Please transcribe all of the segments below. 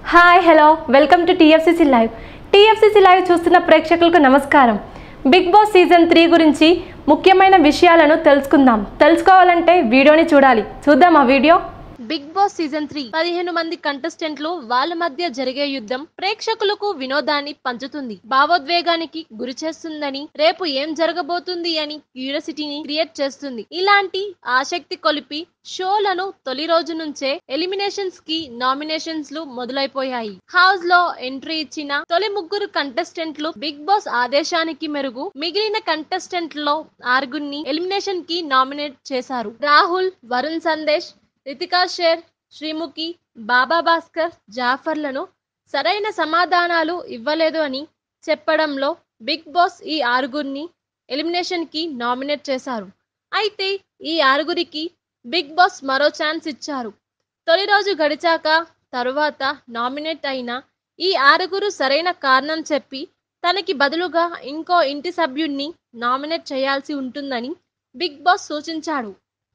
Hi hello welcome to TFCC live TFCC live చూస్తున్న ప్రేక్షకులకు నమస్కారం బిగ్ బాస్ సీజన్ త్రీ గురించి ముఖ్యమైన విషయాలను తెలుసుకుందాం తెలుసుకోవాలంటే వీడియోని చూడాలి చూద్దాం ఆ video Bigg Boss season three పదిహేను మంది కంటెస్టెంట్లు వాళ్ళ మధ్య జరిగే యుద్ధం ప్రేక్షకులకు వినోదాన్ని పంచుతుంది భావోద్వేగానికి గురి చేస్తుందని రేపు ఏం జరగబోతుంది అని క్యూరియాసిటీని క్రియేట్ చేస్తుంది ఇలాంటి ఆసక్తి కొలిపి షోలను తొలి రోజు నుంచే ఎలిమినేషన్స్ కి నామినేషన్స్ లు మొదలైపోయాయి హౌస్ లో ఎంట్రీ ఇచ్చిన తొలి ముగ్గురు కంటెస్టెంట్లు బిగ్ బాస్ ఆదేశానికి మెరుగు మిగిలిన కంటెస్టెంట్లలో ఆరుగురిని ఎలిమినేషన్ కి నామినేట్ చేశారు రాహుల్ వరుణ్ సందేశ్ రితికా షేర్ శ్రీముఖి బాబా భాస్కర్ జాఫర్లను సరైన సమాధానాలు ఇవ్వలేదు అని చెప్పడంలో బిగ్ బాస్ ఈ ఆరుగురిని ఎలిమినేషన్ కి నామినేట్ చేశారు అయితే ఈ ఆరుగురికి బిగ్ బాస్ మరో ఛాన్స్ ఇచ్చారు తొలి రోజు గడిచాక తరువాత నామినేట్ అయిన ఈ ఆరుగురు సరైన కారణం చెప్పి తనకి బదులుగా ఇంకో ఇంటి సభ్యుడిని నామినేట్ చేయాల్సి ఉంటుందని బిగ్ బాస్ సూచించాడు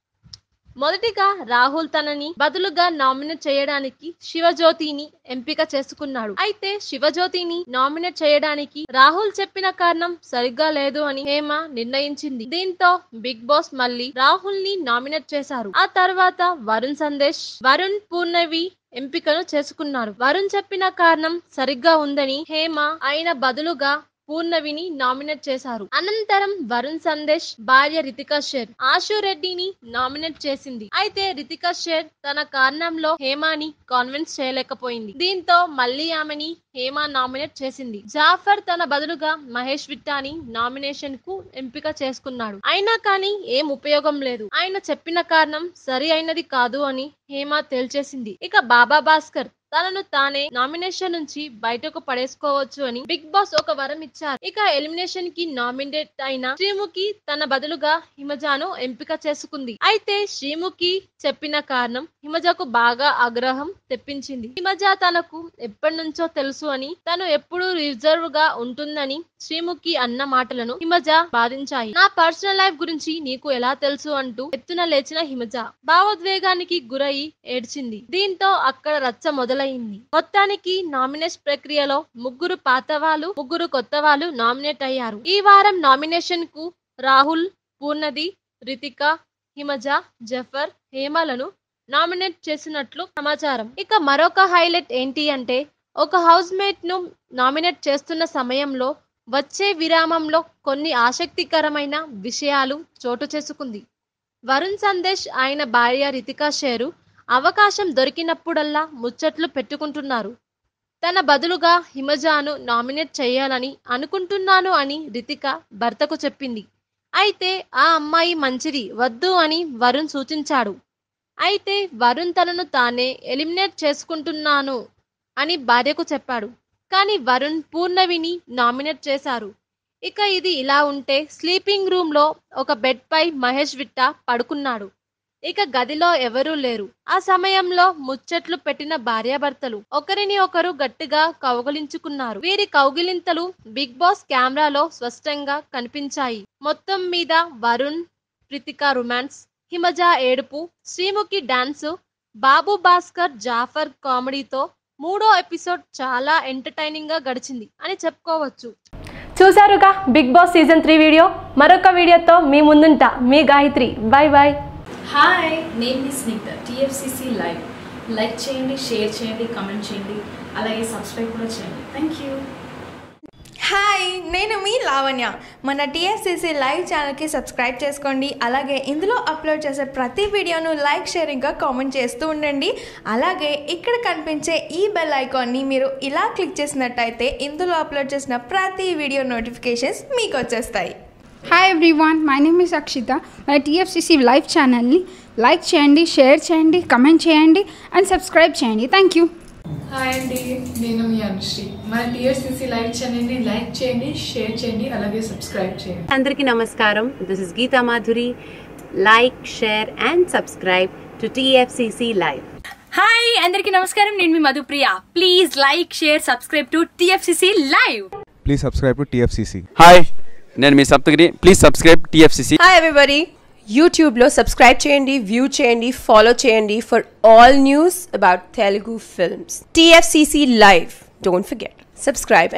మొదటిగా రాహుల్ తనని బదులుగా నామినేట్ చేయడానికి శివజ్యోతిని ఎంపిక చేసుకున్నాడు అయితే శివజ్యోతిని నామినేట్ చేయడానికి రాహుల్ చెప్పిన కారణం సరిగ్గా లేదు అని హేమ నిర్ణయించింది దీంతో బిగ్ బాస్ మళ్ళీ రాహుల్ ని నామినేట్ చేశారు ఆ తర్వాత వరుణ్ సందేశ్ వరుణ్ పూర్ణవి ఎంపికను చేసుకున్నారు వరుణ్ చెప్పిన కారణం సరిగ్గా ఉందని హేమ ఆయన బదులుగా పూర్ణవిని నామినేట్ చేశారు అనంతరం వరుణ్ సందేశ్ భార్య రితికా షేర్ ఆశు రెడ్డిని నామినేట్ చేసింది అయితే రితికా షేర్ తన కారణంలో హేమాని కాన్విన్స్ చేయలేకపోయింది దీంతో మళ్ళీ ఆమెని హేమ నామినేట్ చేసింది జాఫర్ తన బదులుగా మహేష్ విట్టాని నామినేషన్ కు ఎంపిక చేసుకున్నాడు అయినా కానీ ఏం ఉపయోగం లేదు ఆయన చెప్పిన కారణం సరి అయినది కాదు అని హేమ తేల్చేసింది ఇక బాబా భాస్కర్ తనను తానే నామినేషన్ నుంచి బయటకు పడేసుకోవచ్చు అని బిగ్ బాస్ ఒక వరం ఇచ్చారు ఇక ఎలిమినేషన్ కి నామినేట్ అయిన శ్రీముఖి తన బదులుగా హిమజాను ఎంపిక చేసుకుంది అయితే శ్రీముఖి చెప్పిన కారణం హిమజకు బాగా ఆగ్రహం తెప్పించింది హిమజ తనకు ఎప్పటి నుంచో తెలుసు అని తను ఎప్పుడు రిజర్వ్ గా ఉంటుందని శ్రీముఖి అన్న మాటలను హిమజ బాధించాయి నా పర్సనల్ లైఫ్ గురించి నీకు ఎలా తెలుసు అంటూ ఎత్తున లేచిన హిమజ భావోద్వేగానికి గురయి ఏడ్చింది దీంతో అక్కడ రచ్చ మొదలైంది మొత్తానికి నామినేషన్ ప్రక్రియలో ముగ్గురు పాత వాళ్ళు ముగ్గురు కొత్త వాళ్ళు నామినేట్ అయ్యారు ఈ వారం నామినేషన్ కు రాహుల్ పూర్ణది రితిక హిమజ జఫర్ హేమలను నామినేట్ చేసినట్లు సమాచారం ఇక మరొక హైలైట్ ఏంటి అంటే ఒక హౌస్ మేట్ ను నామినేట్ చేస్తున్న సమయంలో వచ్చే విరామంలో కొన్ని ఆసక్తికరమైన విషయాలు చోటు చేసుకుంది వరుణ్ సందేశ్ ఆయన భార్య రితికా షేరు అవకాశం దొరికినప్పుడల్లా ముచ్చట్లు పెట్టుకుంటున్నారు తన బదులుగా హిమజాను నామినేట్ చేయాలని అనుకుంటున్నాను అని రితిక భర్తకు చెప్పింది అయితే ఆ అమ్మాయి మంచిది వద్దు అని వరుణ్ సూచించాడు అయితే వరుణ్ తనను తానే ఎలిమినేట్ చేసుకుంటున్నాను అని భార్యకు చెప్పాడు కానీ వరుణ్ పూర్ణవిని నామినేట్ చేశారు ఇక ఇది ఇలా ఉంటే స్లీపింగ్ రూమ్ లో ఒక బెడ్ పై మహేష్ విట్ట పడుకున్నాడు ఇక గదిలో ఎవరూ లేరు ఆ సమయంలో ముచ్చట్లు పెట్టిన భార్యాభర్తలు ఒకరిని ఒకరు గట్టిగా కౌగిలించుకున్నారు వీరి కౌగిలింతలు బిగ్ బాస్ కెమెరాలో స్పష్టంగా కనిపించాయి మొత్తం మీద వరుణ్ ప్రితిక రొమాన్స్ హిమజ ఏడుపు శ్రీముఖి డాన్స్ బాబు భాస్కర్ జాఫర్ కామెడీతో మూడో ఎపిసోడ్ చాలా ఎంటర్టైనింగ్ గా గడిచింది అని చెప్పుకోవచ్చు చూసారుగా Bigg Boss season three video మరొక వీడియోతో మీ ముందుంటా మీ గాయత్రి బాయ్ బాయ్ హాయ్ నేను మీ స్నిగ్ధ టీఎఫ్సిసి లైవ్ లైక్ చేయండి షేర్ చేయండి కామెంట్ చేయండి అలాగే సబ్స్క్రైబ్ కూడా చేయండి థ్యాంక్ యూ హాయ్ నేను మీ లావణ్య మన టీఎస్సీసీ లైవ్ ఛానల్కి సబ్స్క్రైబ్ చేసుకోండి అలాగే ఇందులో అప్లోడ్ చేసే ప్రతి వీడియోను లైక్ షేరింగ్గా కామెంట్ చేస్తూ ఉండండి అలాగే ఇక్కడ కనిపించే ఈ బెల్ ఐకాన్ని మీరు ఇలా క్లిక్ చేసినట్టయితే ఇందులో అప్లోడ్ చేసిన ప్రతి వీడియో నోటిఫికేషన్స్ మీకు వచ్చేస్తాయి hi everyone my name is Akshita మన టీఎఫ్సిసి లైవ్ ఛానల్ని లైక్ చేయండి షేర్ చేయండి కమెంట్ చేయండి అండ్ సబ్స్క్రైబ్ చేయండి థ్యాంక్ యూ హాయ్ అండి నేను మీ అనుశ్రీ మన టీఎస్సీసీ లైవ్ ఛానల్ని లైక్ చేయండి షేర్ చేయండి అలాగే సబ్స్క్రైబ్ చేయండి అందరికీ నమస్కారం this is Geeta Madhuri like share and subscribe to TFCC live hi అందరికీ నమస్కారం నేను మీ Madhupriya please like share subscribe to TFCC live Please subscribe to TFCC. Hi నేను మీ Saptagiri please subscribe TFCC hi everybody యూట్యూబ్లో సబ్స్క్రైబ్ చేయండి వ్యూ చేయండి ఫాలో చేయండి for all news about Telugu films TFCC live don't forget subscribe